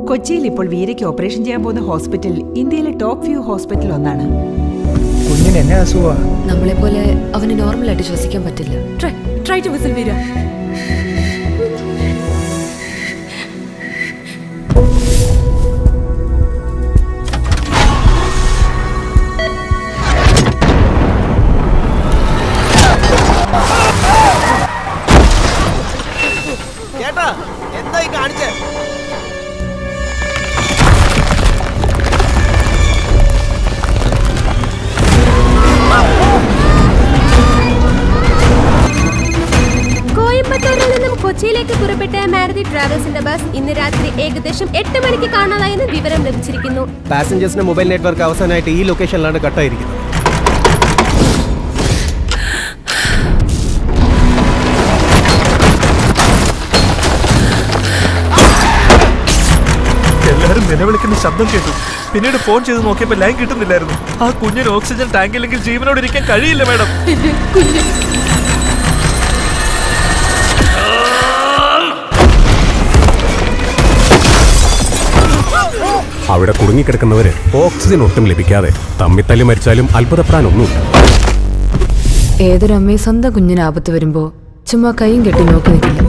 കൊച്ചിയിൽ ഇപ്പോൾ വീരയ്ക്ക് ഓപ്പറേഷൻ ചെയ്യാൻ പോകുന്ന ഹോസ്പിറ്റൽ ഇന്ത്യയിലെ ടോപ്പ് വ്യൂ ഹോസ്പിറ്റൽ ഒന്നാണ് കുഞ്ഞിന് എന്നെ അസുഖ നമ്മളെ പോലെ അവന് നോർമലായിട്ട് ശ്വസിക്കാൻ പറ്റില്ല try try to whistle Veera ചേട്ടാ എന്തായി കാണിച്ചേ കോയമ്പത്തൂരിൽ നിന്നും കൊച്ചിയിലേക്ക് പുറപ്പെട്ട മാരുതി ട്രാവൽസിന്റെ ബസ് ഇന്ന് രാത്രി ഏകദേശം എട്ട് മണിക്ക് കാണാതായെന്ന് വിവരം ലഭിച്ചിരിക്കുന്നു പാസഞ്ചേഴ്സിന്റെ മൊബൈൽ നെറ്റ്വർക്ക് അവസാനമായിട്ട് ഈ ലൊക്കേഷനിലാണ് കട്ടായിരിക്കുന്നത് എല്ലാരും നിലവിളിക്കുന്ന ശബ്ദം കേട്ടു പിന്നീട് ഫോൺ ചെയ്ത് നോക്കിയപ്പോ ലൈൻ കിട്ടുന്നില്ലായിരുന്നു ആ കുഞ്ഞിന് ഓക്സിജൻ ടാങ്ക് ഇല്ലെങ്കിൽ ജീവനോട് ഇരിക്കാൻ കഴിയില്ല മാഡം അവിടെ കുടുങ്ങിക്കിടക്കുന്നവര് ഓക്സിജൻ ഒട്ടും ലഭിക്കാതെ തമ്മിത്തല്ലി മരിച്ചാലും അത്ഭുതപ്പെടാനൊന്നുമില്ല ഏതൊരമ്മയും സ്വന്തം കുഞ്ഞിന് ആപത്ത് വരുമ്പോ ചുമ്മാ കൈയും കെട്ടി നോക്കി നിൽക്കില്ല